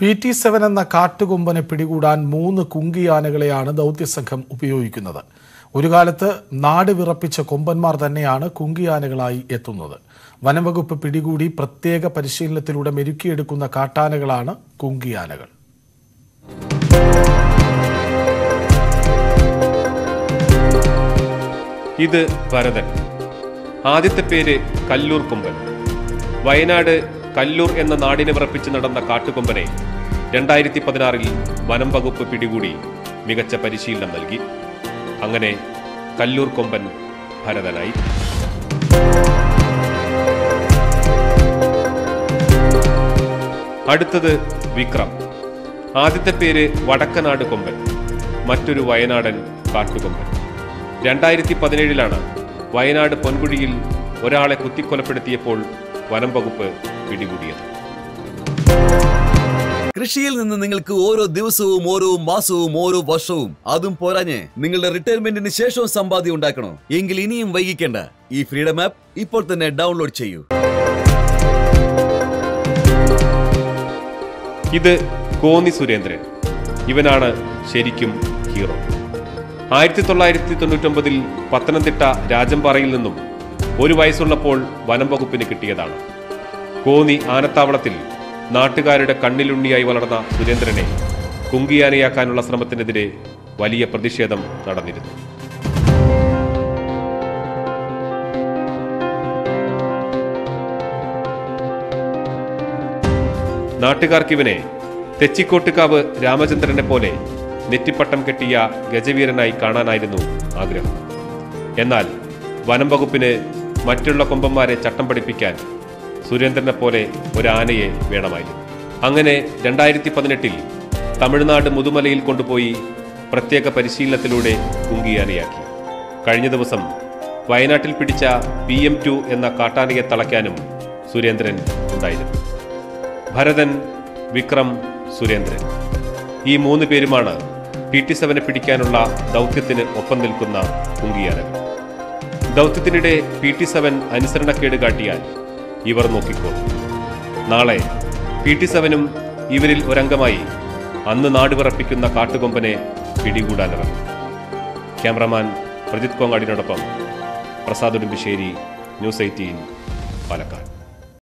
P T seven എന്ന കാട്ടുകൊമ്പനെ പിടികൂടാൻ മൂന്ന് കുങ്കിയാനകളെയാണ് ദൗത്യസംഘം ഉപയോഗിക്കുന്നത് ഒരു കാലത്ത് നാട് വിറപ്പിച്ച കൊമ്പന്മാർ തന്നെയാണ് കുങ്കിയാനകളായി എത്തുന്നത് വനംവകുപ്പ് പിടികൂടി പ്രത്യേക പരിശീലനത്തിലൂടെ മെരുക്കിയെടുക്കുന്ന കാട്ടാനകളാണ് കുങ്കിയാനകൾ ഇത് ഭരതൻ ആദ്യത്തെ പേര് കല്ലൂർ കൊമ്പൻ വയനാട് കല്ലൂർ എന്ന നാടിനെ വിറപ്പിച്ച് നടന്ന കാട്ടുകൊമ്പനെ രണ്ടായിരത്തി പതിനാറിൽ വനം വകുപ്പ് പിടികൂടി മികച്ച പരിശീലനം നൽകി അങ്ങനെ കല്ലൂർ കൊമ്പൻ ഭരതനായി അടുത്തത് വിക്രം ആദ്യത്തെ പേര് വടക്കനാട് കൊമ്പൻ മറ്റൊരു വയനാടൻ കാട്ടുകൊമ്പൻ രണ്ടായിരത്തി പതിനേഴിലാണ് വയനാട് പൊൻകുഴിയിൽ ഒരാളെ കുത്തിക്കൊലപ്പെടുത്തിയപ്പോൾ വനം വകുപ്പ് പിടികൂടിയത് കൃഷിയിൽ നിന്ന് നിങ്ങൾക്ക് ഓരോ ദിവസവും ഓരോ മാസവും ഓരോ വർഷവും അതും പോരാഞ്ഞ് നിങ്ങളുടെ റിട്ടയർമെന്റിന് ശേഷവും സമ്പാദ്യം ഉണ്ടാക്കണോ എങ്കിൽ ഇനിയും വൈകിക്കേണ്ട ഈ ഫ്രീഡം ആപ്പ് ഇപ്പോൾ തന്നെ ഡൗൺലോഡ് ചെയ്യൂ ഇത് കോന്നി സുരേന്ദ്രൻ ഇവനാണ് ശരിക്കും ഹീറോ ആയിരത്തി തൊള്ളായിരത്തി തൊണ്ണൂറ്റൊമ്പതിൽ പത്തനംതിട്ട രാജംപാറയിൽ നിന്നും ഒരു വയസ്സുള്ളപ്പോൾ വനം വകുപ്പിന് കിട്ടിയതാണ് കോന്നി ആനത്താവളത്തിൽ നാട്ടുകാരുടെ കണ്ണിലുണ്ണിയായി വളർന്ന സുരേന്ദ്രനെ കുങ്കിയാനയാക്കാനുള്ള ശ്രമത്തിനെതിരെ വലിയ പ്രതിഷേധം നടന്നിരുന്നു നാട്ടുകാർക്കിവനെ തെച്ചിക്കോട്ടുകാവ് രാമചന്ദ്രനെ പോലെ നെറ്റിപ്പട്ടം കെട്ടിയ ഗജവീരനായി കാണാനായിരുന്നു ആഗ്രഹം എന്നാൽ വനം വകുപ്പിന് മറ്റുള്ള കൊമ്പന്മാരെ ചട്ടം പഠിപ്പിക്കാൻ സുരേന്ദ്രനെ പോലെ ഒരു ആനയെ വേണമായിരുന്നു അങ്ങനെ രണ്ടായിരത്തി പതിനെട്ടിൽ തമിഴ്നാട് മുതുമലയിൽ കൊണ്ടുപോയി പ്രത്യേക പരിശീലനത്തിലൂടെ കുങ്കിയാനയാക്കി കഴിഞ്ഞ ദിവസം വയനാട്ടിൽ പിടിച്ച പി എം ടു എന്ന കാട്ടാനയെ തളയ്ക്കാനും സുരേന്ദ്രൻ ഉണ്ടായിരുന്നു ഭരതൻ വിക്രം സുരേന്ദ്രൻ ഈ മൂന്ന് പേരുമാണ് ടി ടി സെവനെ പിടിക്കാനുള്ള ദൗത്യത്തിന് ഒപ്പം നിൽക്കുന്ന കുങ്കിയാനകൾ ദൗത്യത്തിനിടെ പി ടി സെവൻ അനുസരണക്കേട് കാട്ടിയാൽ ഇവർ നോക്കിക്കോളും നാളെ പി ടി സെവനും ഇവരിൽ ഒരംഗമായി അന്ന് നാടുവിറപ്പിക്കുന്ന കാട്ടുകൊമ്പനെ പിടികൂടാനിറങ്ങും ക്യാമറമാൻ പ്രജിത് കോങ്ങാടിനോടൊപ്പം പ്രസാദ് ഉടുമ്പിശ്ശേരി ന്യൂസ് എയ്റ്റീൻ പാലക്കാട്